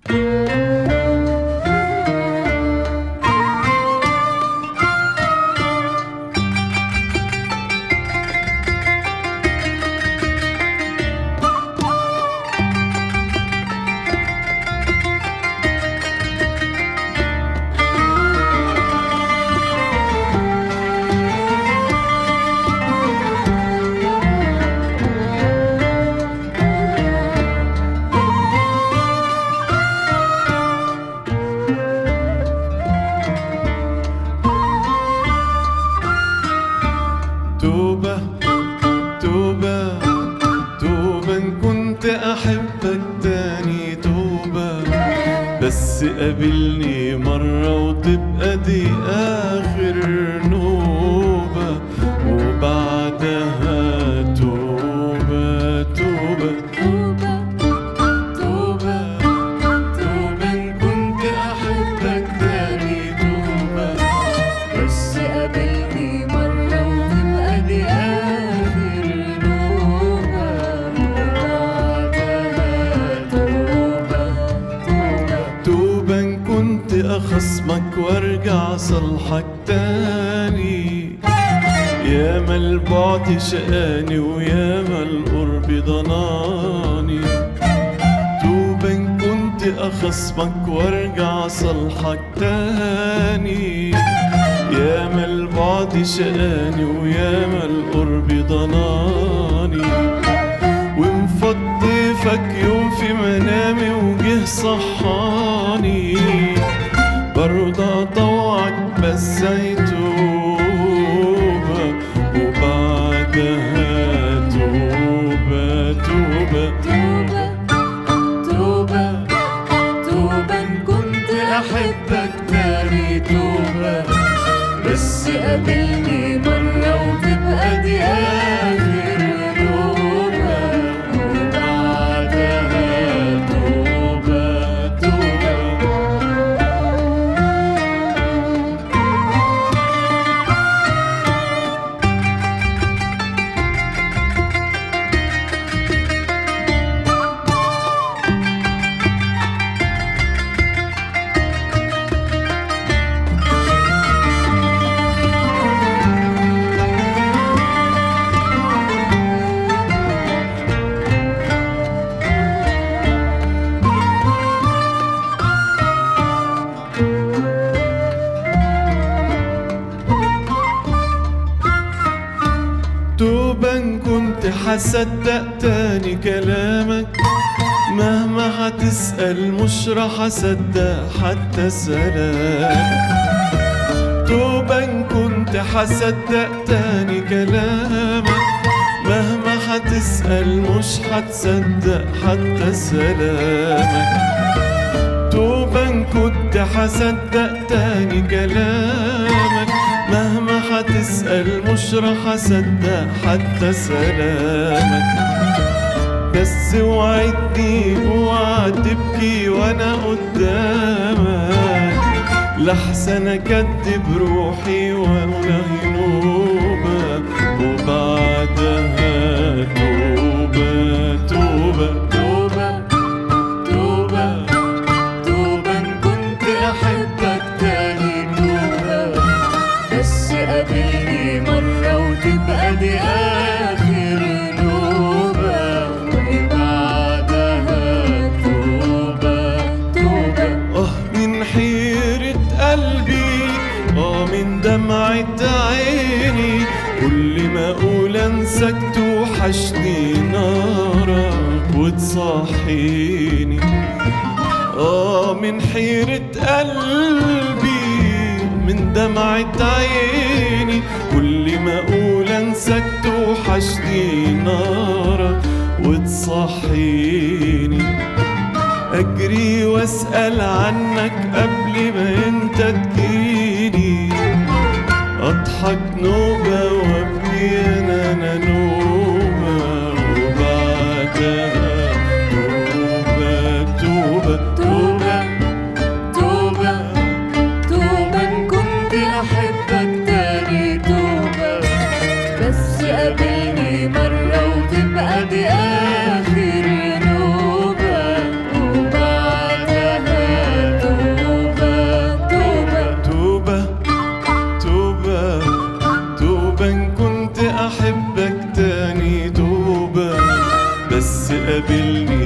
توبة توبة توبة إن كنت أحبك تاني توبة بس قابلني مرة وتبقى دي آخر نوبة وبعدها توبة توبة توبة توبة توبة إن كنت أحبك تاني توبة بس قابلني مرة وتبقى دي آخر نوبة وبعدها توبة توبة توبة إن كنت أخصمك وارجع صلحك تاني ياما البعد شقاني وياما القرب ضناني توبة إن كنت أخصمك وارجع صلحك تاني ياما البعد شقاني وياما القرب ضناني ومفضفك يوم في منامي وجه صحاني برضى طوعك بس توبة وبعدها توبة توبة توبة توبة توبة إن كنت أحبك تاني توبة بس قابلني مرة وتبقى دي آخر نوبة وبعدها توبة توبة توبة إن كنت حصدق تاني كلامك مهما هتسأل مش راح أصدق حتى سلامك توبة إن كنت حصدق تاني كلامك مهما هتسأل مش هتصدق حتى سلامك توبة إن كنت حصدق تاني كلامك مهما هتسأل مش راح أصدق حتى سلامك بس وعدني اوعى تبكي وانا قدامك لحسن اكدب روحي وانا نوبة وبعدها توبة توبة توبة توبة توبة إن كنت أحبك تاني توبة بس قابلني مرة وتبقى دي آخر نوبة وبعدها توبة توبة اه من حيرة قلبي اه من دمعة عيني كل ما اقول انساك توحشني نارك وتصحيني اه من حيرة قلبي من دمعة عيني كل ما اقول انساك توحشني نارك وتصحيني اجري واسأل عنك قبل ما انت تجيني اضحك نوبة وابكي انا انا نوبة وبعدها توبة توبة توبة توبة توبة إن كنت أحبك تاني توبة بس قابلني مرة وتبقى دي آخر نوبة وبعدها قابلني